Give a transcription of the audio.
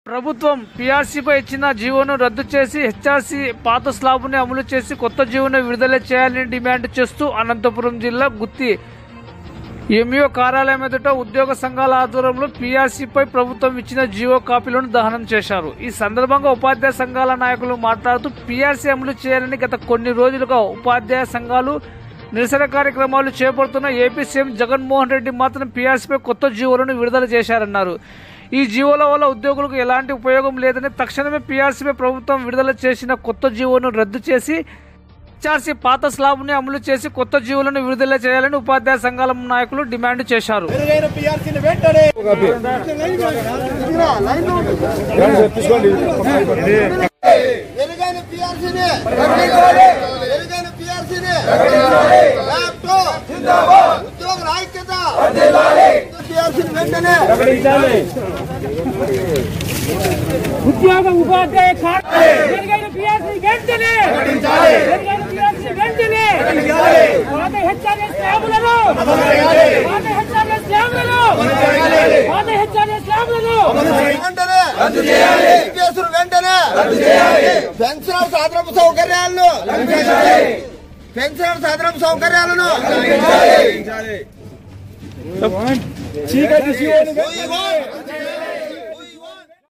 ప్రభుత్వం పీఆర్సీపై ఇచ్చిన జీవోను రద్దు చేసి హెచ్ఆర్సీ పాత స్లాబుని అమలు చేసి కొత్త జీవోను విడుదల చేయాలని డిమాండ్ చేస్తూ అనంతపురం జిల్లా గుత్తి ఎంఈఓ కార్యాలయం ఎదుట ఉద్యోగ సంఘాల ఆధ్వర్యంలో పీఆర్సీపై ప్రభుత్వం ఇచ్చిన జీవో కాపీలను దహనం చేశారు ఈ సందర్భంగా ఉపాధ్యాయ సంఘాల నాయకులు మాట్లాడుతూ పీఆర్సీ అమలు చేయాలని గత కొన్ని రోజులుగా ఉపాధ్యాయ సంఘాలు నిరసన కార్యక్రమాలు చేపడుతున్న ఏపీ సీఎం జగన్మోహన్ రెడ్డి మాత్రం పీఆర్సీపై కొత్త జీవోలను విడుదల చేశారన్నారు ఈ జీవోల వల్ల ఉద్యోగులకు ఎలాంటి ఉపయోగం లేదని తక్షణమే పీఆర్సీపై ప్రభుత్వం విడుదల చేసిన కొత్త జీవోను రద్దు చేసి హెచ్ఆర్సీ పాత స్లాబ్ని అమలు చేసి కొత్త జీవులను విడుదల చేయాలని ఉపాధ్యాయ సంఘాల నాయకులు డిమాండ్ చేశారు మెరుగైన పిఆర్సీని వెంటనే మెరుగైన పిఆర్సీని మెరుగైన పిఆర్సీని ల్యాప్టాప్ ఉద్యోగుల ఐక్యత పిఆర్సీని వెంటనే ఉద్యోగ ఉపాధ్యాయ ఖాతా మెరుగైన పిఆర్సీ వెంటనే మెరుగైన పిఆర్సీ వెంటనే పాత హెచ్ఆర్ఎస్ ల్యాబులను పాత హెచ్ఆర్ఎస్ ల్యాబులను పాత హెచ్ఆర్ఎస్ ల్యాబులను వెంటనే కేసులు వెంటనే పెన్షన్ సాధనపు సౌకర్యాలను పెన్షన్ సాధనపు సౌకర్యాలను చీకటి